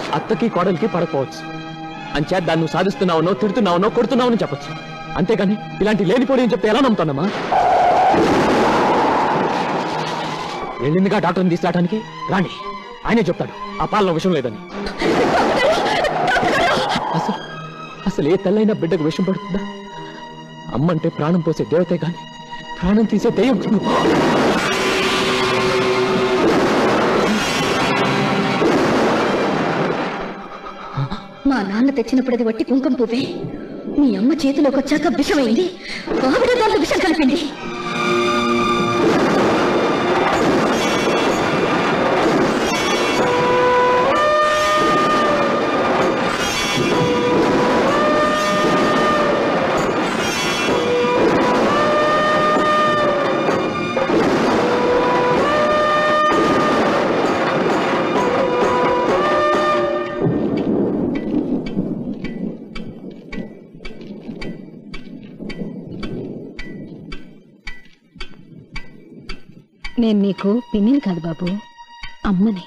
అత్తకి కోడలికి పడకపోవచ్చు అంచేత దాన్ని నువ్వు సాధిస్తున్నావునో తిడుతున్నావునో కొడుతున్నావని చెప్పొచ్చు అంతేగాని ఇలాంటి లేనిపోని అని చెప్తే ఎలా నమ్ముతానమ్మా వెళ్ళిందిగా డాక్టర్ని తీసుకురావడానికి రాండి ఆయనే చెప్తాడు ఆ పాలలో విషయం లేదని అసలు అసలు ఏ తల్లైనా బిడ్డకు విషం పడుతుందా అమ్మంటే ప్రాణం పోసే దేవతే గాని ప్రాణం తీసే దెయ్యం కాదు. మా నాన్న తెచ్చినప్పుడు అది వట్టి కుంకుమ పువ్వే మీ అమ్మ చేతిలోకి వచ్చాక విషమైంది ఆవిడ దాంట్లో విషం కలిపింది నేను నీకు పిన్నిని కాదు బాబు అమ్మని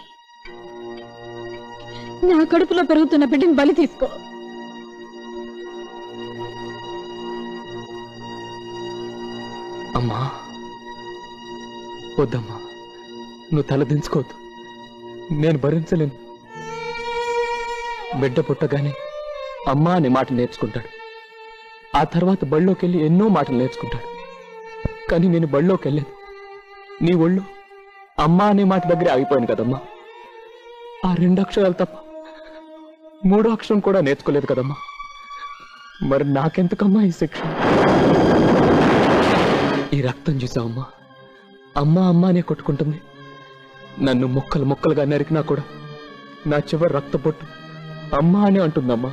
నా కడుపులో పెరుగుతున్న బిడ్డని బలి తీసుకో అమ్మా వద్దమ్మా నువ్వు తల దించుకోవద్దు నేను భరించలేను బిడ్డ పుట్టగానే అమ్మా అనే మాట నేర్చుకుంటాడు ఆ తర్వాత బళ్ళోకి వెళ్ళి ఎన్నో మాటలు నేర్చుకుంటాడు కానీ నేను బళ్ళోకి వెళ్ళలేదు నీ ఒళ్ళు అమ్మా అనే మాట దగ్గరే ఆగిపోయాను కదమ్మా ఆ రెండు అక్షరాలు తప్ప మూడో అక్షరం కూడా నేర్చుకోలేదు కదమ్మా మరి నాకెందుకమ్మా ఈ శిక్ష ఈ రక్తం చూసావమ్మా అమ్మ అమ్మ అనే కొట్టుకుంటుంది నన్ను ముక్కలు ముక్కలుగా నరికినా కూడా నా చివరి రక్త పొట్టు అమ్మ అని అంటుందమ్మా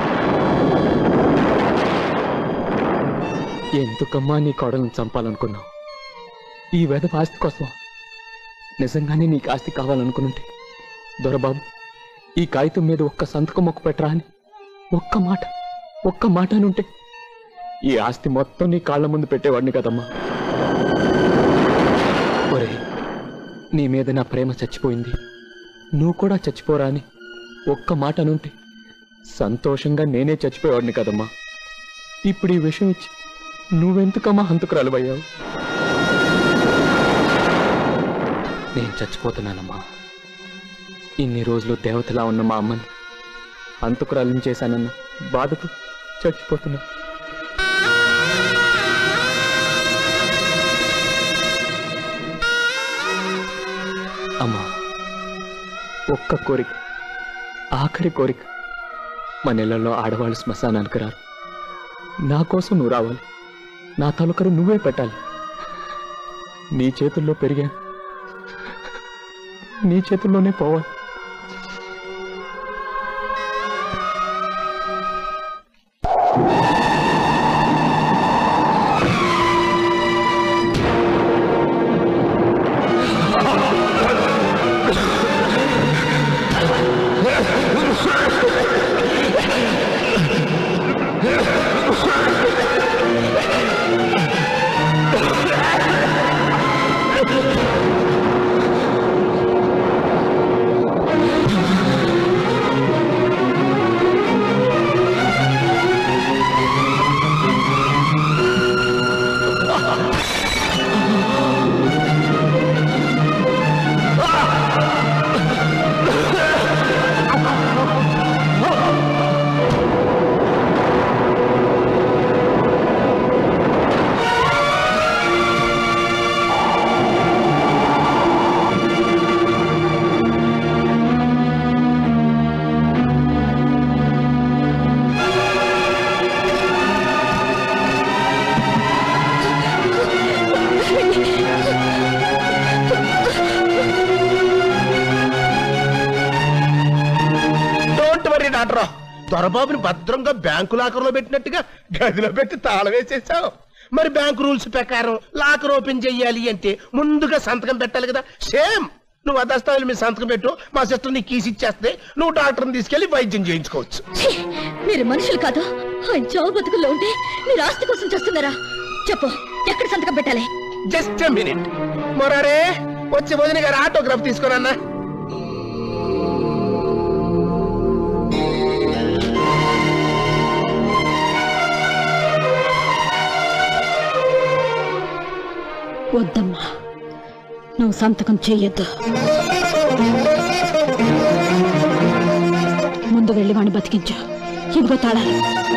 ఎందుకమ్మా నీ కోడలను చంపాలనుకున్నావు ఈ వెధ ఆస్తి కోసమా నిజంగానే నీకు ఆస్తి కావాలనుకునుంటే దొరబాబు ఈ కాగితం మీద ఒక్క సంతకం మొక్క పెట్టరా అని ఒక్క మాట ఒక్క మాట అని ఉంటే ఈ ఆస్తి మొత్తం నీ కాళ్ళ ముందు పెట్టేవాడిని కదమ్మా ఒరే నీ మీద నా ప్రేమ చచ్చిపోయింది నువ్వు కూడా చచ్చిపోరా అని ఒక్క మాట అనుంటే సంతోషంగా నేనే చచ్చిపోయేవాడిని కదమ్మా ఇప్పుడు ఈ విషయం ఇచ్చి నువ్వెందుకమ్మా హంతకురాలువయ్యావు నేను చచ్చిపోతున్నానమ్మా ఇన్ని రోజులు దేవతలా ఉన్న మా అమ్మని హంతకురాలను చేశానన్న బాధతో చచ్చిపోతున్నా అమ్మా ఒక్క కోరిక ఆఖరి కోరిక మన ఇళ్లలో ఆడవాళ్ళు శ్మశానానికి రారు నా కోసం నువ్వు రావాలి నా తలుకరు నువ్వే పెట్టాలి నీ చేతుల్లో పెరిగాను నీ చేతుల్లోనే పోవాలి డోంట్ వరీ డాక్టర్ దొరబాబుని భద్రంగా బ్యాంకు లాకర్లో పెట్టినట్టుగా గదిలో పెట్టి తాళం వేసేసావు మరి బ్యాంకు రూల్స్ ప్రకారం లాకర్ ఓపెన్ చెయ్యాలి అంటే ముందుగా సంతకం పెట్టాలి కదా సేమ్ నువ్వు ఆ దస్తావేలు మీద సంతకం పెట్టు మా సిస్టర్ నీ కీసి ఇచ్చేస్తే నువ్వు డాక్టర్ని తీసుకెళ్లి వైద్యం చేయించుకోవచ్చు ఛీ! మీరు మనుషులు కాదు ఆయన చావు బతుకుల్లో ఉంటే మీరు ఆస్తి కోసం చేస్తున్నారా చెప్పు ఎక్కడ సంతకం పెట్టాలి జస్ట్ మినిట్ మొరారే వచ్చి వదిన గారు ఆటోగ్రాఫ్ తీసుకున్నా వద్దమ్మా నువ్వు సంతకం చెయ్యొద్దు ముందు వెళ్ళి వాడిని బతికించు ఇదిగో తాళాలు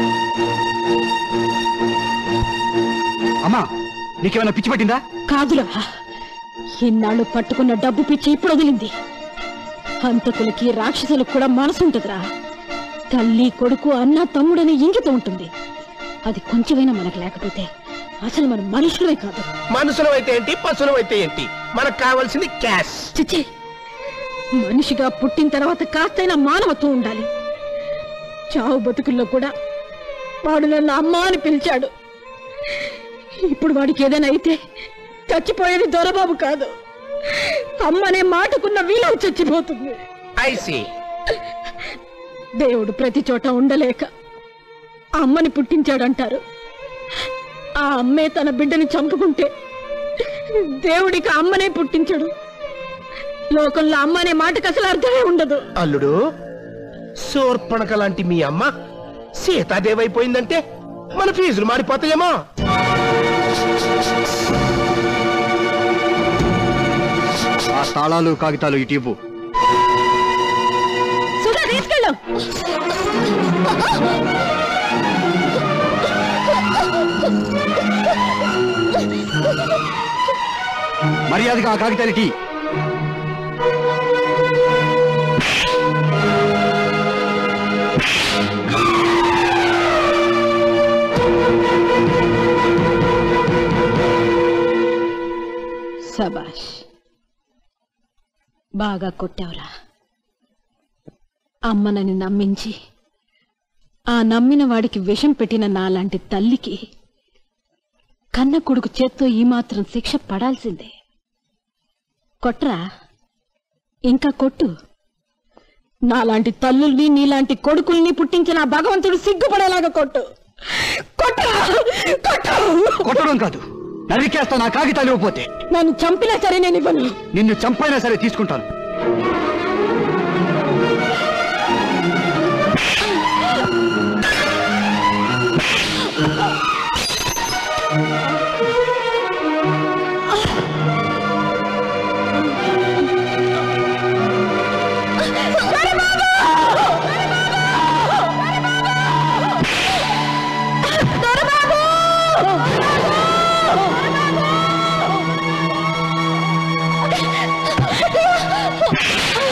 అమ్మా నీకేమైనా పిచ్చి పట్టిందా కాదురా ఇన్నాళ్ళు పట్టుకున్న డబ్బు పిచ్చి ఇప్పుడు వదిలింది హంతకులకి రాక్షసులకు కూడా మనసు ఉంటుందిరా తల్లి కొడుకు అన్న తమ్ముడనే ఇంగితం ఉంటుంది అది కొంచెమైనా మనకు లేకపోతే అసలు మన మనుషులే కాదు మనుషులు అయితే ఏంటి పశువులు అయితే ఏంటి మనకు కావాల్సింది క్యాష్ చిచ్చి మనిషిగా పుట్టిన తర్వాత కాస్తైనా మానవత్వం ఉండాలి చావు బతుకుల్లో కూడా వాడు నన్ను అమ్మ అని పిలిచాడు ఇప్పుడు వాడికి ఏదైనా అయితే చచ్చిపోయేది దొరబాబు కాదు అమ్మనే మాటకున్న వీలవు చచ్చిపోతుంది ఐసి దేవుడు ప్రతి చోట ఉండలేక ఆ అమ్మని పుట్టించాడంటారు ఆ అమ్మే తన బిడ్డని చంపుకుంటే దేవుడికి ఆ అమ్మనే పుట్టించడు లోకంలో అమ్మ అనే మాటకు అసలు అర్థమే ఉండదు అల్లుడు శూర్పణక లాంటి మీ అమ్మ సీతాదేవి అయిపోయిందంటే మన ఫీజులు మారిపోతాయేమో ఆ తాళాలు కాగితాలు ఇటు ఇవ్వు సుధా తీసుకెళ్ళు మర్యాదగా ఆ కాగితాలు ఇటీ సబాష్ బాగా కొట్టావురా అమ్మనని నమ్మించి ఆ నమ్మిన వాడికి విషం పెట్టిన నాలాంటి తల్లికి కన్న కొడుకు చేత్తో ఈ మాత్రం శిక్ష పడాల్సిందే కొట్రా ఇంకా కొట్టు నాలాంటి తల్లుల్ని నీలాంటి కొడుకుల్ని పుట్టించిన ఆ భగవంతుడు సిగ్గుపడేలాగా కొట్టు కొట్రా కొట్టు కొట్టడం కాదు నరికేస్తా నా కాగితాలు ఇవ్వకపోతే నన్ను చంపినా సరే నేను ఇవ్వను నిన్ను చంపైనా సరే తీసుకుంటాను దొరబాబు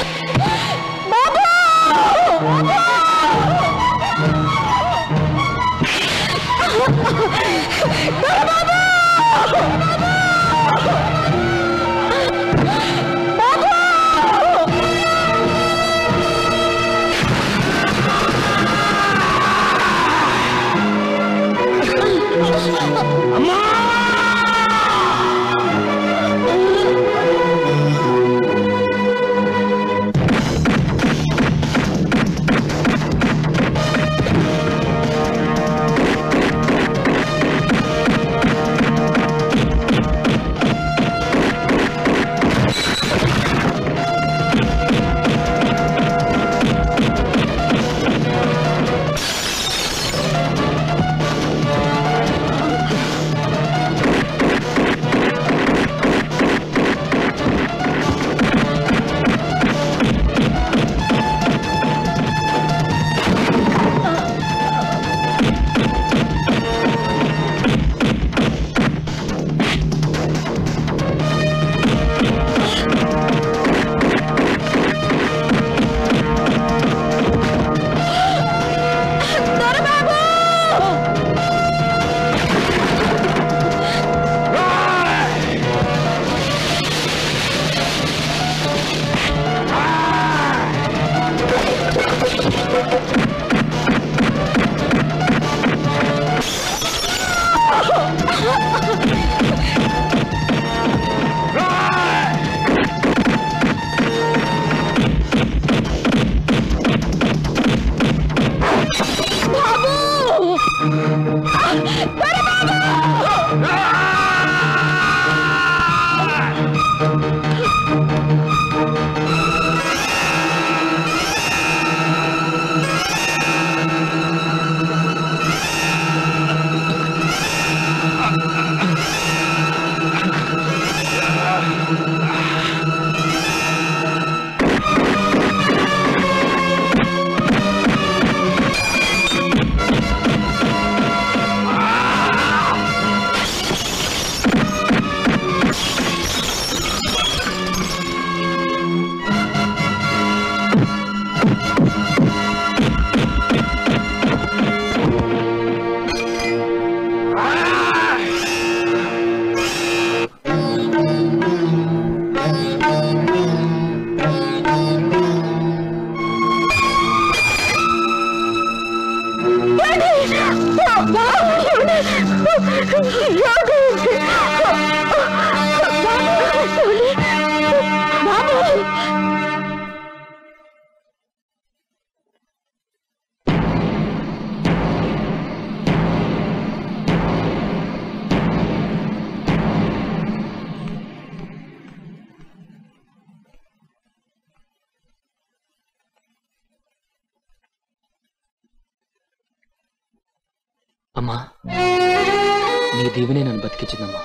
అమ్మా నీ దీవెనే నన్ను బతికించిందమ్మా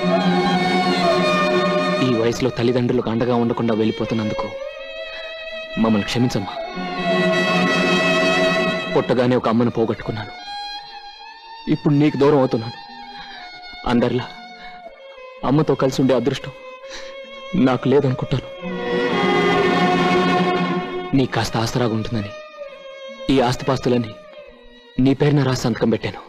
ఈ వయసులో తల్లిదండ్రులకు అండగా ఉండకుండా వెళ్ళిపోతున్నందుకు మమ్మల్ని క్షమించమ్మా పుట్టగానే ఒక అమ్మను పోగొట్టుకున్నాను ఇప్పుడు నీకు దూరం అవుతున్నాను అందరిలా అమ్మతో కలిసి ఉండే అదృష్టం నాకు లేదనుకుంటాను నీ కాస్త ఆసరాగా ఉంటుందని ఈ ఆస్తిపాస్తులని నీ పేరున రాసి సంతకం పెట్టాను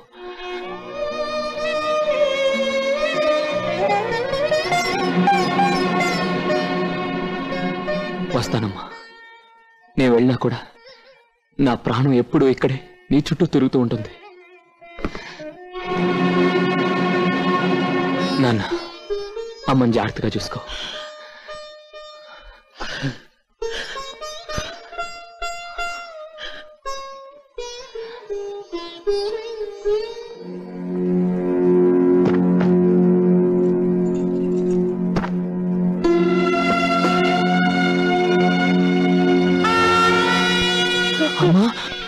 వస్తానమ్మా నేను వెళ్ళినా కూడా నా ప్రాణం ఎప్పుడూ ఇక్కడే నీ చుట్టూ తిరుగుతూ ఉంటుంది నాన్న అమ్మని జాగ్రత్తగా చూసుకో అమ్మా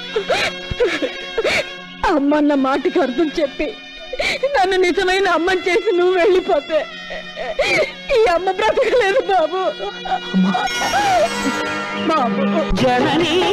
అమ్మన్న మాటకి అర్థం చెప్పి నన్ను నిజమైన అమ్మని చేసి నువ్వు వెళ్ళిపోతే ఈ అమ్మ బ్రతకలేదు బాబు బాబు జననీ